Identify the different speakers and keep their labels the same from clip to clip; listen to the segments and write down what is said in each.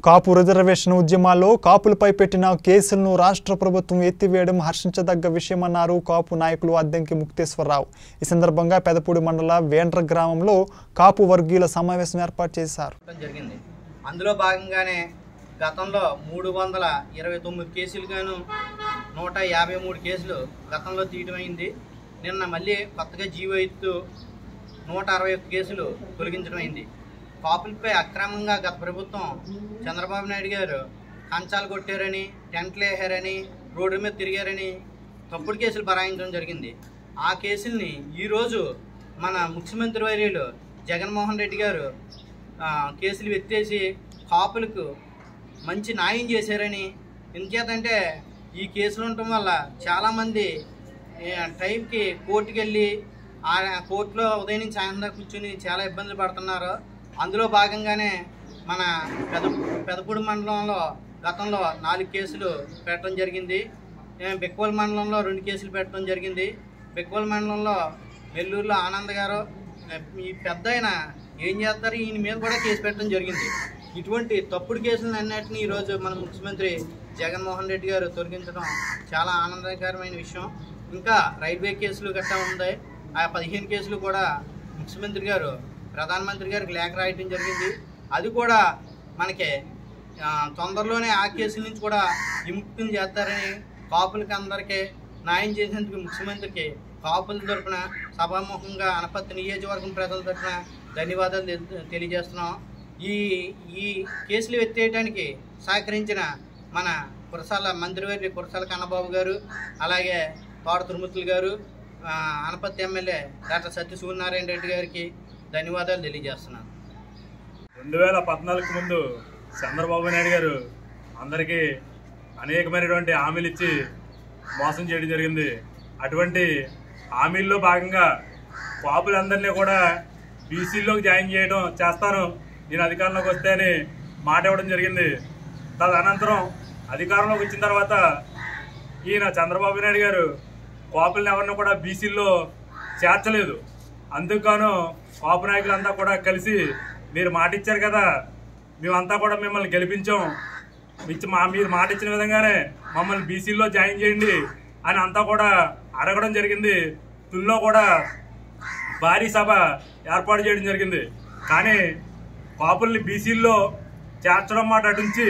Speaker 1: కాపు reservation ఉద్యమాల్లో కాపులపై పెట్టిన కేసులను రాష్ట్ర ప్రభుత్వం ఎత్తివేయడం హర్షించదగ్గ విషయమన్నారు కాపు నాయకులు అద్దంకి ముక్తేశ్వరరావు ఈ సందర్భంగా పెదపూడి మండల వేండ్ర గ్రామంలో కాపు వర్గీయుల సమావేశం ఏర్పాటు చేశారు
Speaker 2: చేయడం జరిగింది అందులో భాగంగానే గతంలో మూడు వందల ఇరవై తొమ్మిది కేసులు గాను నూట యాభై మూడు కేసులు గతంలో తీయడం అయింది నిన్న మళ్ళీ కొత్తగా జీవో ఎత్తు నూట అరవై ఒక్క కేసులు తొలగించడం అయింది కాపులపై అక్రమంగా గత ప్రభుత్వం చంద్రబాబు నాయుడు గారు కంచాలు కొట్టారని టెంట్లు వేసారని రోడ్డు మీద తిరిగారని తప్పుడు కేసులు బరాయించడం జరిగింది ఆ కేసుల్ని ఈరోజు మన ముఖ్యమంత్రి వర్యులు జగన్మోహన్ రెడ్డి గారు ఆ, కేసులు ఎత్తేసి కాపులకు మంచి న్యాయం చేశారని ఇంకేతంటే ఈ కేసులు ఉండటం వల్ల చాలామంది ఏ, టైంకి కోర్టుకి వెళ్ళి ఆ కోర్టులో ఉదయం నుంచి సాయంత్రం దాకా కూర్చుని చాలా ఇబ్బందులు పడుతున్నారు అందులో భాగంగానే మన పెద పెదపూడి మండలంలో గతంలో నాలుగు కేసులు పెట్టడం జరిగింది ఏ, బెక్కోల్ మండలంలో రెండు కేసులు పెట్టడం జరిగింది బెక్కోల్ మండలంలో నెల్లూరులో ఆనంద్ గారు ఏ, ఈ పెద్ద ఆయన ఏం చేస్తారు ఈయన మీద కూడా కేసు పెట్టడం జరిగింది ఇటువంటి తప్పుడు కేసులను అన్నిటిని ఈరోజు మన ముఖ్యమంత్రి జగన్మోహన్ రెడ్డి గారు తొలగించడం చాలా ఆనందకరమైన విషయం ఇంకా రైల్వే కేసులు గట్టా ఉన్నాయి ఆ పదిహేను కేసులు కూడా ముఖ్యమంత్రి గారు ప్రధానమంత్రి గారికి లేఖ రాయటం జరిగింది అది కూడా మనకి ఆ, తొందరలోనే ఆ కేసుల నుంచి కూడా విముక్తం చేస్తారని కాపులకి అందరికీ న్యాయం చేసేందుకు ముఖ్యమంత్రికి కాపుల తరపున సభాముఖంగా అనపత్తి నియోజకవర్గం ప్రజల తరపున ధన్యవాదాలు తెలి- తెలియజేస్తున్నాం ఈ ఈ కేసులు ఎత్తేయడానికి సహకరించిన మన కురసాల మంత్రివర్య కురసాల కన్నబాబు గారు అలాగే తోట తిరుమతులు గారు ఆ, అనపత్తి ఎమ్మెల్యే డాక్టర్ సత్య సూర్యనారాయణ రెడ్డి గారికి ధన్యవాదాలు తెలియజేస్తున్నాను
Speaker 3: రెండు వేల పద్నాలుగు ముందు చంద్రబాబు నాయుడు గారు అందరికీ అనేకమైనటువంటి హామీలు ఇచ్చి మోసం చేయడం జరిగింది అటువంటి హామీల్లో భాగంగా కాపులందరినీ కూడా బీసీలోకి జాయిన్ చేయడం చేస్తాను నేను అధికారంలోకి వస్తే అని మాట ఇవ్వడం జరిగింది తదనంతరం అధికారంలోకి వచ్చిన తర్వాత ఈయన చంద్రబాబు నాయుడు గారు కాపులను ఎవరిని కూడా బీసీల్లో చేర్చలేదు అందుకుగాను కాపు నాయకులంతా కూడా కలిసి మీరు మాట ఇచ్చారు కదా మేమంతా కూడా మిమ్మల్ని గెలిపించాం ఇచ్చి మా మీరు మాట ఇచ్చిన విధంగానే మమ్మల్ని బీసీల్లో జాయిన్ చేయండి అని అంతా కూడా అడగడం జరిగింది తుల్లో కూడా భారీ సభ ఏర్పాటు చేయడం జరిగింది కానీ కాపుల్ని బీసీల్లో చేర్చడం మాట అటుంచి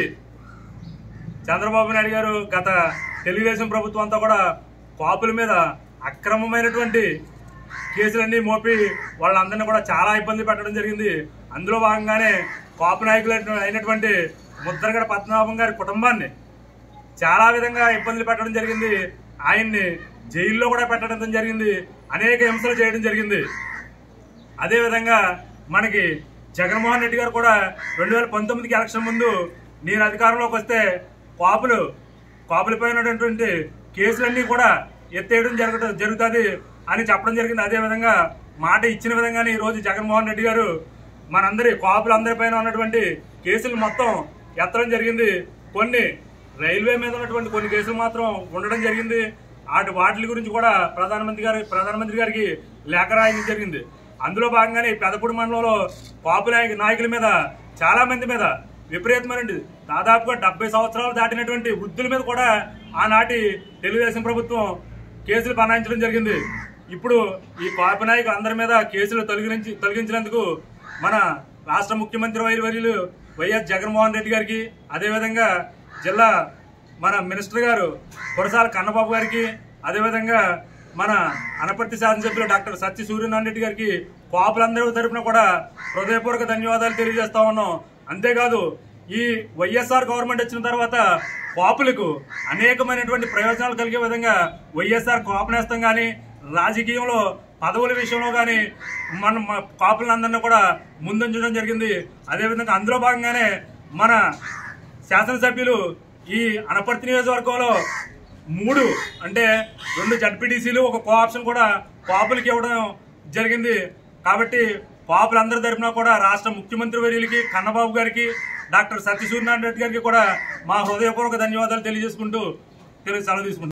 Speaker 3: చంద్రబాబు నాయుడు గారు గత తెలుగుదేశం ప్రభుత్వం అంతా కూడా కాపుల మీద అక్రమమైనటువంటి కేసులన్నీ మోపి వాళ్ళందరినీ కూడా చాలా ఇబ్బంది పెట్టడం జరిగింది అందులో భాగంగానే కాపు నాయకులు అయినటువంటి ముద్రగడ పద్మనాభం గారి కుటుంబాన్ని చాలా విధంగా ఇబ్బందులు పెట్టడం జరిగింది ఆయన్ని జైల్లో కూడా పెట్టడం జరిగింది అనేక హింసలు చేయడం జరిగింది అదేవిధంగా మనకి జగన్మోహన్ రెడ్డి గారు కూడా రెండు వేల పంతొమ్మిదికి ఎలక్షన్ ముందు నేను అధికారంలోకి వస్తే కాపులు కాపులపై ఉన్నటువంటి కేసులన్నీ కూడా ఎత్తేయడం జరగ జరుగుతుంది అని చెప్పడం జరిగింది అదేవిధంగా మాట ఇచ్చిన విధంగానే ఈరోజు జగన్మోహన్ రెడ్డి గారు మనందరి కాపులందరిపైన ఉన్నటువంటి కేసులు మొత్తం ఎత్తడం జరిగింది కొన్ని రైల్వే మీద ఉన్నటువంటి కొన్ని కేసులు మాత్రం ఉండడం జరిగింది వాటి వాటి గురించి కూడా ప్రధానమంత్రి గారి ప్రధానమంత్రి గారికి లేఖ రాయడం జరిగింది అందులో భాగంగానే ఈ పెదపూడి మండలంలో కాపు నాయక నాయకుల మీద చాలా మంది మీద విపరీతమైనది దాదాపుగా డెబ్బై సంవత్సరాలు దాటినటువంటి వృద్ధుల మీద కూడా ఆనాటి తెలుగుదేశం ప్రభుత్వం కేసులు బనాయించడం జరిగింది ఇప్పుడు ఈ కాపు నాయకులు అందరి మీద కేసులు తొలగించి తొలగించినందుకు మన రాష్ట్ర ముఖ్యమంత్రి వైవర్యులు వైఎస్ జగన్మోహన్ రెడ్డి గారికి అదేవిధంగా జిల్లా మన మినిస్టర్ గారు కురసాల కన్నబాబు గారికి అదేవిధంగా మన అనపర్తి శాసనసభ్యులు డాక్టర్ సత్య సూర్యనారాయణ రెడ్డి గారికి కాపులందరూ తరపున కూడా హృదయపూర్వక ధన్యవాదాలు తెలియజేస్తా ఉన్నాం అంతేకాదు ఈ వైఎస్ఆర్ గవర్నమెంట్ వచ్చిన తర్వాత కాపులకు అనేకమైనటువంటి ప్రయోజనాలు కలిగే విధంగా వైఎస్ఆర్ కాపు నేస్తం కానీ రాజకీయంలో పదవుల విషయంలో కానీ మన మన కాపులందరినీ కూడా ముందుంచడం జరిగింది అదేవిధంగా అందులో భాగంగానే మన శాసనసభ్యులు ఈ అనపర్తి నియోజకవర్గంలో మూడు అంటే రెండు జడ్పీటీసీలు ఒక కో ఆప్షన్ కూడా కాపులకి ఇవ్వడం జరిగింది కాబట్టి కాపులందరి తరఫున కూడా రాష్ట్ర ముఖ్యమంత్రి వర్యులకి కన్నబాబు గారికి డాక్టర్ సత్యసూర్యనారాయణ రెడ్డి గారికి కూడా మా హృదయపూర్వక ధన్యవాదాలు తెలియజేసుకుంటూ తెలుగు సెలవు తీసుకుంటాం